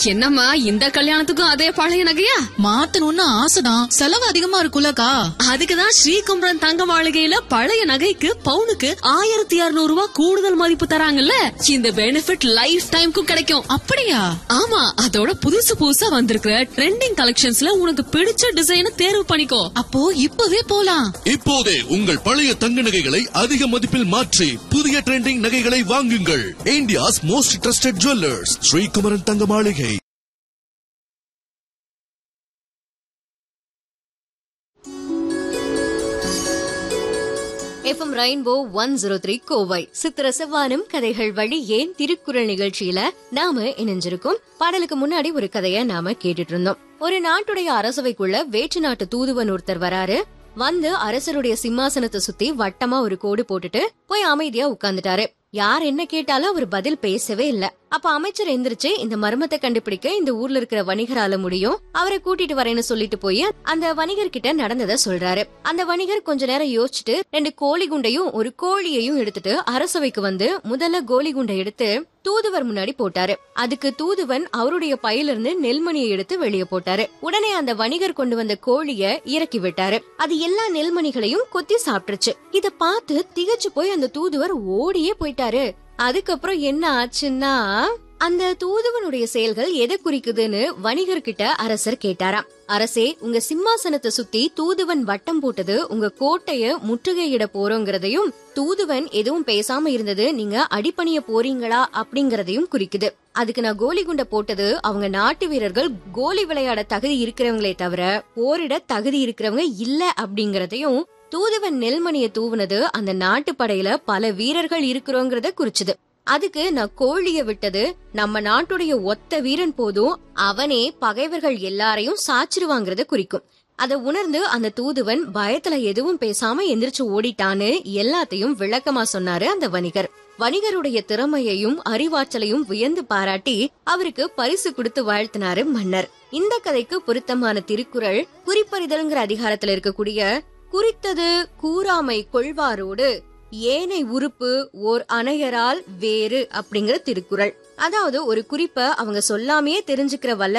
என்னம்மா இந்த கல்யாணத்துக்கும் அதே பழைய நகையா மாத்தணும்னு ஆசைதான் செலவு அதிகமா இருக்குல்லக்கா அதுக்குதான் ஸ்ரீகும்பரன் தங்க மாளிகையில பழைய நகைக்கு பவுனுக்கு ஆயிரத்தி இருநூறு ரூபாய் கூடுதல் மதிப்பு தராங்கல்ல இந்த பெனிஃபிட் லைஃப் டைம்க்கும் கிடைக்கும் அப்படியா ஆமா அதோட புதுசு புதுசா வந்திருக்கிற ட்ரெண்டிங் கலெக்ஷன்ஸ்ல உனக்கு பிடிச்ச டிசைனை தேர்வு பண்ணிக்கோ அப்போ இப்பவே போலாம் இப்போதே உங்கள் பழைய தங்க நகைகளை அதிக மதிப்பில் மாற்றி புதிய ட்ரெண்டிங் நகைகளை வாங்குங்கள் India's most trusted jewellers Srikumaran Thanga Maligai FM rainbow one zero three Kovai சித்திர செவ்வானம் கதைகள் வழி ஏன் திருக்குறள் நிகழ்ச்சியில நாம இணைஞ்சிருக்கோம் பாடலுக்கு முன்னாடி ஒரு கதைய நாம கேட்டுட்டு இருந்தோம் ஒரு நாட்டுடைய அரசவைக்குள்ள வேற்று நாட்டு தூதுவன் ஒருத்தர் வராரு வந்து அரசருடைய சிம்மாசனத்தை சுத்தி வட்டமா ஒரு கோடு போட்டுட்டு போய் அமைதியா உட்கார்ந்துட்டாரு யார் என்ன கேட்டாலும் அவர் பதில் பேசவே இல்ல அப்ப அமைச்சர் எந்திரிச்சு இந்த மர்மத்தை கண்டுபிடிக்க இந்த ஊர்ல இருக்கிற வணிகரால முடியும் அவரை கூட்டிட்டு வரேன்னு சொல்லிட்டு போய் அந்த வணிகர் கிட்ட நடந்ததை சொல்றாரு அந்த வணிகர் கொஞ்ச நேரம் யோசிச்சுட்டு ரெண்டு கோழி குண்டையும் ஒரு கோழியையும் எடுத்துட்டு அரசவைக்கு வந்து முதல்ல கோழி குண்டை எடுத்து தூதுவர் முன்னாடி போட்டாரு அதுக்கு தூதுவன் அவருடைய பையிலிருந்து நெல்மணியை எடுத்து வெளியே போட்டாரு உடனே அந்த வணிகர் கொண்டு வந்த கோழிய இறக்கி விட்டாரு அது எல்லா நெல்மணிகளையும் கொத்தி சாப்பிட்டுருச்சு இத பார்த்து திகச்சு போய் அந்த தூதுவர் ஓடியே போயிட்டாரு அதுக்கப்புறம் என்ன ஆச்சுன்னா அந்த தூதுவனுடைய செயல்கள் எதை குறிக்குதுன்னு வணிகர்கிட்ட அரசர் கேட்டாராம் அரசே உங்க சிம்மாசனத்தை சுத்தி தூதுவன் வட்டம் போட்டது உங்க கோட்டைய முற்றுகையிட போறோங்கிறதையும் தூதுவன் எதுவும் பேசாம இருந்தது நீங்க அடிப்பணிய போறீங்களா அப்படிங்கறதையும் குறிக்குது அதுக்கு நான் கோலி குண்ட போட்டது அவங்க நாட்டு வீரர்கள் கோலி விளையாட தகுதி இருக்கிறவங்களே தவிர போரிட தகுதி இருக்கிறவங்க இல்ல அப்படிங்கறதையும் தூதுவன் நெல்மணிய தூவுனது அந்த நாட்டு படையில பல வீரர்கள் இருக்கிறோங்கிறத குறிச்சுது அதுக்கு நான் கோழிய விட்டது நம்ம நாட்டுடைய ஒத்த வீரன் போதும் அவனே பகைவர்கள் எல்லாரையும் சாச்சிருவாங்கறத குறிக்கும் அத உணர்ந்து அந்த தூதுவன் பயத்துல எதுவும் பேசாம எந்திரிச்சு ஓடிட்டான்னு எல்லாத்தையும் விளக்கமா சொன்னாரு அந்த வணிகர் வணிகருடைய திறமையையும் அறிவாற்றலையும் வியந்து பாராட்டி அவருக்கு பரிசு கொடுத்து வாழ்த்தினாரு மன்னர் இந்த கதைக்கு பொருத்தமான திருக்குறள் குறிப்பறிதல்ங்கிற அதிகாரத்துல இருக்கக்கூடிய குறித்தது கூறாமை கொள்வாரோடு ஏனை உறுப்பு ஓர் அணையரால் வேறு அப்படிங்கிற திருக்குறள் அதாவது ஒரு குறிப்ப அவங்க சொல்லாமையே தெரிஞ்சுக்கிற வல்ல